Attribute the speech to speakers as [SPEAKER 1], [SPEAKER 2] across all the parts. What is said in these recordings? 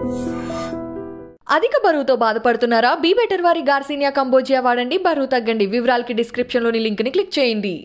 [SPEAKER 1] అధిక బరువుతో బాధపడుతున్నారా బీ బెటర్ వారి గార్సినియా కంబోజియా వాడండి బరువు తగ్గండి వివరాలకి డిస్క్రిప్షన్లోని లింక్ని క్లిక్ చేయండి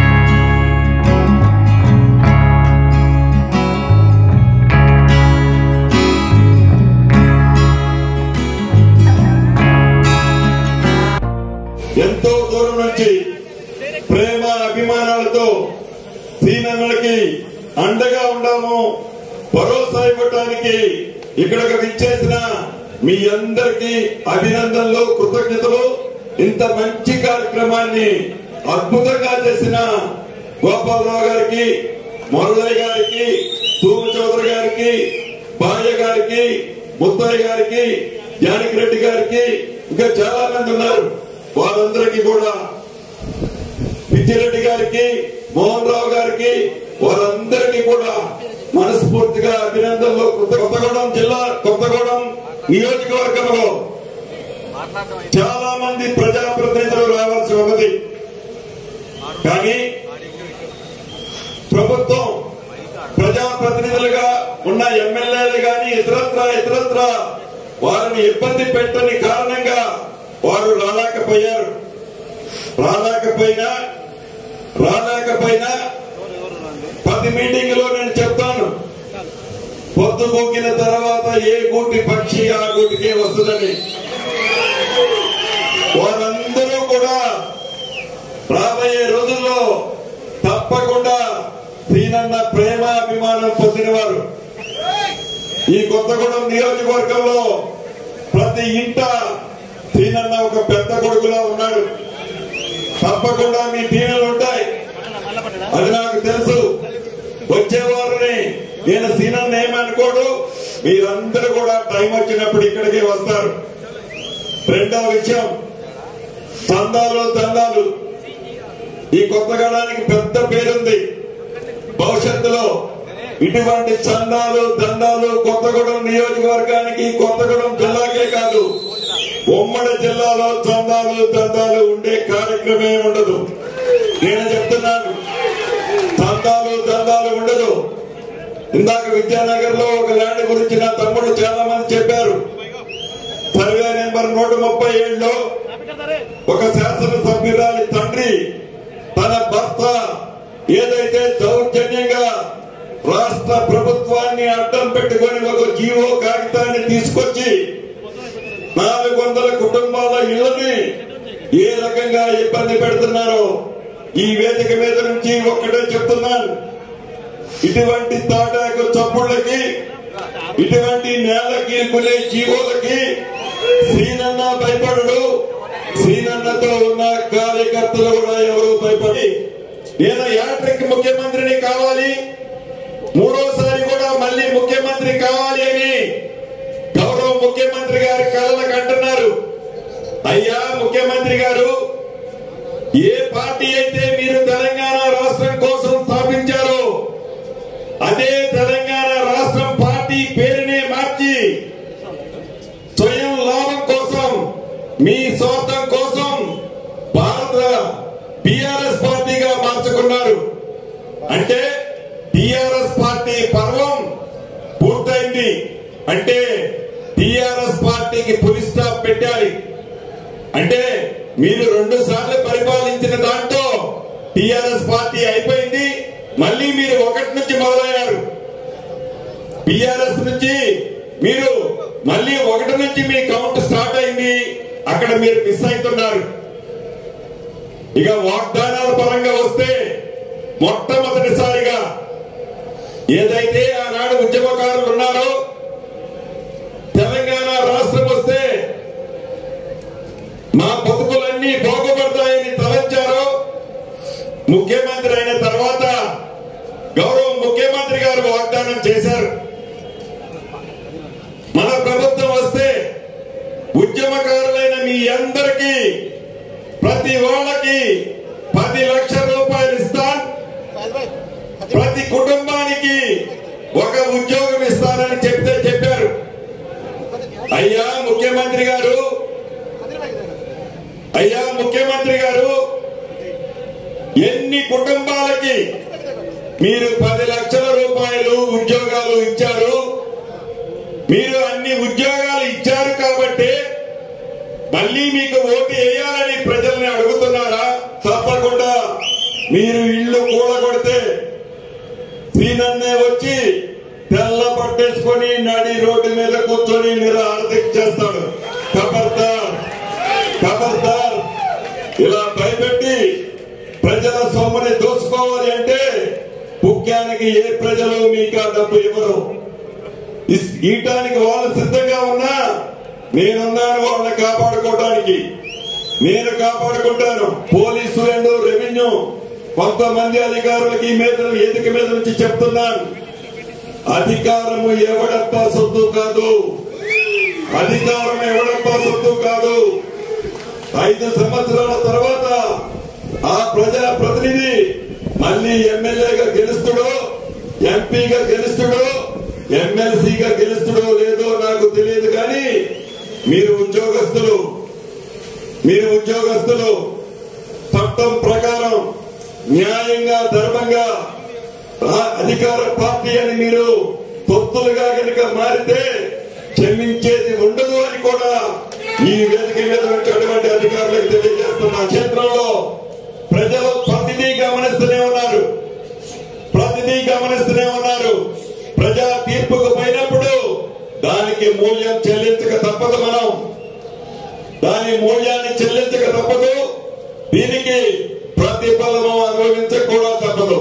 [SPEAKER 2] ఎంతో దూరం నుంచి ప్రేమ అభిమానాలతో సీనన్నలకి అండగా ఉండాము భరోసా ఇవ్వటానికి ఇక్కడికి విచ్చేసిన మీ అందరికీ అభినందనలు కృతజ్ఞతలు ఇంత మంచి కార్యక్రమాన్ని అద్భుతంగా చేసిన గోపాలరావు గారికి మురళయ్య గారికి తూము చౌదరి గారికి బాయ్య గారికి ముత్తయ్య గారికి జానకి రెడ్డి గారికి ఇంకా చాలా మంది ఉన్నారు వారందరికీ కూడా పిచ్చిరెడ్డి గారికి మోహన్ రావు గారికి వారందరికీ కూడా మనస్ఫూర్తిగా అభినందనలు కొత్త- కొత్తగూడెం జిల్లా కొత్తగూడెం నియోజకవర్గంలో చాలా మంది ప్రజాప్రతినిధులు రావాల్సి ఉన్నది కానీ ప్రభుత్వం ప్రజాప్రతినిధులుగా ఉన్న ఎమ్మెల్యేలు గాని ఇతరత్ర ఇతరత్ర వారిని ఇబ్బంది పెట్టని కారణంగా వారు రాలేకపోయారు రాలేకపోయినా రాలేకపోయినా పది మీటింగ్ నేను చెప్తాను పొద్దు పోకిన తర్వాత ఏ గూటి పక్షి ఆ గూటికే వస్తుందని వారందరూ కూడా రాబోయే రోజుల్లో తప్పకుండా సీనన్న ప్రేమ అభిమానం పొందినవారు ఈ కొత్తగూడెం నియోజకవర్గంలో ప్రతి ఇంట సీనన్న ఒక పెద్ద కొడుకులా ఉన్నాడు తప్పకుండా మీ దీవెనలు ఉంటాయి అది నాకు తెలుసు వచ్చేవారిని నేను సీనన్న ఏమనుకోడు మీరందరూ కూడా టైం వచ్చినప్పుడు ఇక్కడికి వస్తారు రెండవ విషయం చందాలు దండాలు ఈ కొత్తగడానికి పెద్ద పేరుంది భవిష్యత్తులో ఇటువంటి చందాలు దండాలు కొత్తగూడెం నియోజకవర్గానికి కొత్తగూడెం జిల్లాకే కాదు ఉమ్మడి జిల్లాలో చందాలు దందాలు ఉండే కార్యక్రమే ఉండదు నేను చెప్తున్నాను చందాలు దందాలు ఉండదు ఇందాక విద్యానగర్ లో ఒక ల్యాండ్ గురించి నా తమ్ముడు చాలా మంది చెప్పారు సర్వే నెంబర్ నూట ముప్పై ఏడులో ఒక శాసనసభ్యురాలి తండ్రి తన భర్త ఏదైతే దౌర్జన్యంగా రాష్ట్ర ప్రభుత్వాన్ని అడ్డం పెట్టుకొని ఒక జీవో కాగితాన్ని తీసుకొచ్చి నాలుగు వందల కుటుంబాల ఇళ్లని ఏ రకంగా ఇబ్బంది పెడుతున్నారో ఈ వేదిక మీద నుంచి ఒక్కటే చెప్తున్నాను ఇటువంటి తాటాకు చప్పుళ్ళకి ఇటువంటి నేలకి కొనే జీవోలకి సీనన్న భయపడడు సీనన్నతో ఉన్న కార్యకర్తలు కూడా ఎవరు భయపడి నేను యాట్రిక్ ముఖ్యమంత్రిని కావాలి మూడోసారి కూడా మళ్ళీ ముఖ్యమంత్రి కావాలి అని గౌరవ ముఖ్యమంత్రి గారి కళలకు అంటున్నారు అయ్యా ముఖ్యమంత్రి గారు ఏ పార్టీ అయితే మీరు తెలంగాణ రాష్ట్రం కోసం స్థాపించారో అదే తెలంగాణ రాష్ట్రం పార్టీ పేరునే మార్చి స్వయం లాభం కోసం మీ స్వార్థం కోసం భారత బిఆర్ఎస్ పార్టీగా మార్చుకున్నారు అంటే టిఆర్ఎస్ పార్టీ పర్వం పూర్తయింది అంటే టిఆర్ఎస్ పార్టీకి పులి స్టాప్ పెట్టాలి అంటే మీరు రెండు సార్లు పరిపాలించిన దాంట్లో టిఆర్ఎస్ పార్టీ అయిపోయింది మళ్ళీ మీరు ఒకటి నుంచి మొదలయ్యారు బిఆర్ఎస్ నుంచి మీరు మళ్ళీ ఒకటి నుంచి మీ కౌంట్ స్టార్ట్ అయింది అక్కడ మీరు మిస్ అవుతున్నారు ఇక వాగ్దానాల పరంగా వస్తే మొట్టమొదటిసారిగా ఏదైతే ఆనాడు ఉద్యమకారులు ఉన్నారో తెలంగాణ రాష్ట్రం వస్తే మా బతుకులన్నీ బాగుపడతాయని తలంచారో ముఖ్యమంత్రి అయిన తర్వాత గౌరవ ముఖ్యమంత్రి గారు వాగ్దానం చేశారు మన ప్రభుత్వం వస్తే ఉద్యమకారులైన మీ అందరికీ ప్రతి వాళ్ళకి పది లక్షల రూపాయలు ఇస్తాను ప్రతి కుటుంబానికి ఒక ఉద్యోగం ఇస్తానని చెప్తే చెప్పారు అయ్యా ముఖ్యమంత్రి గారు అయ్యా ముఖ్యమంత్రి గారు ఎన్ని కుటుంబాలకి మీరు పది లక్షల రూపాయలు ఉద్యోగాలు ఇచ్చారు మీరు అన్ని ఉద్యోగాలు ఇచ్చారు కాబట్టి మళ్ళీ మీకు ఓటు వేయాలని ప్రజల్ని అడుగుతున్నారా తప్పకుండా మీరు ఇల్లు కూడగొడితే సీనన్నే వచ్చి తెల్ల పట్టేసుకొని నడి రోడ్డు మీద కూర్చొని నిరార్థక చేస్తాడు ఖబర్దార్ ఖబర్దార్ ఇలా భయపెట్టి ప్రజల సొమ్ముని దోసుకోవాలి అంటే ముఖ్యానికి ఏ ప్రజలు మీకు ఆ డబ్బు ఇవ్వరు ఇస్- ఇయటానికి వాళ్ళు సిద్ధంగా ఉన్నా నేనున్నాను వాళ్ళని కాపాడుకోవడానికి నేను కాపాడుకుంటాను పోలీసు అండ్ రెవెన్యూ కొంతమంది అధికారులకి ఈ మీద ఎదుక మీద నుంచి చెప్తున్నాను అధికారము ఎవడప్ప సొత్తు కాదు అధికారం ఎవడప్ప సొత్తు కాదు ఐదు సంవత్సరాల తర్వాత ఆ ప్రజా ప్రతినిధి మళ్ళీ ఎమ్మెల్యేగా గెలుస్తుడో ఎంపీగా గెలుస్తుడో ఎమ్మెల్సీగా గెలుస్తుడో లేదో నాకు తెలియదు కానీ మీరు ఉద్యోగస్తులు మీరు ఉద్యోగస్తులు చట్టం ప్రకారం న్యాయంగా ధర్మంగా ఆ అధికార పార్టీ అని మీరు తొత్తులుగా కనుక మారితే క్షమించేది ఉండదు అని కూడా ఈ వేదిక మీద ఉన్నటువంటి అధికారులకు తెలియజేస్తున్న క్షేత్రంలో ప్రజలు ప్రతిదీ గమనిస్తూనే ఉన్నారు ప్రతిదీ గమనిస్తూనే ఉన్నారు ప్రజా తీర్పుకు పోయినప్పుడు దానికి మూల్యం చెల్లించక తప్పదు మనం దాని మూల్యాన్ని చెల్లించక తప్పదు దీనికి ప్రతిఫలము అనుభవించక కూడా తప్పదు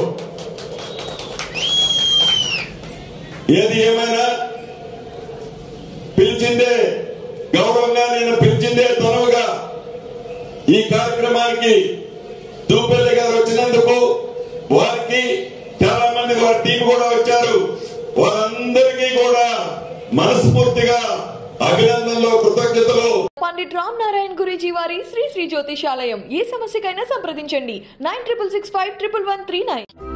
[SPEAKER 2] ఏది ఏమైనా పిలిచిందే గౌరవంగా నేను పిలిచిందే తొలవుగా ఈ కార్యక్రమానికి దూపల్లి గారు వచ్చినందుకు వారికి చాలా మంది వారి టీం కూడా వచ్చారు వారందరికీ కూడా మనస్ఫూర్తిగా అభినందనలు కృతజ్ఞతలు
[SPEAKER 1] పండిట్ రామ్ నారాయణ్ గురూజీ వారి శ్రీ శ్రీ జ్యోతిషాలయం ఏ సమస్యకైనా సంప్రదించండి nine triple six five triple one three nine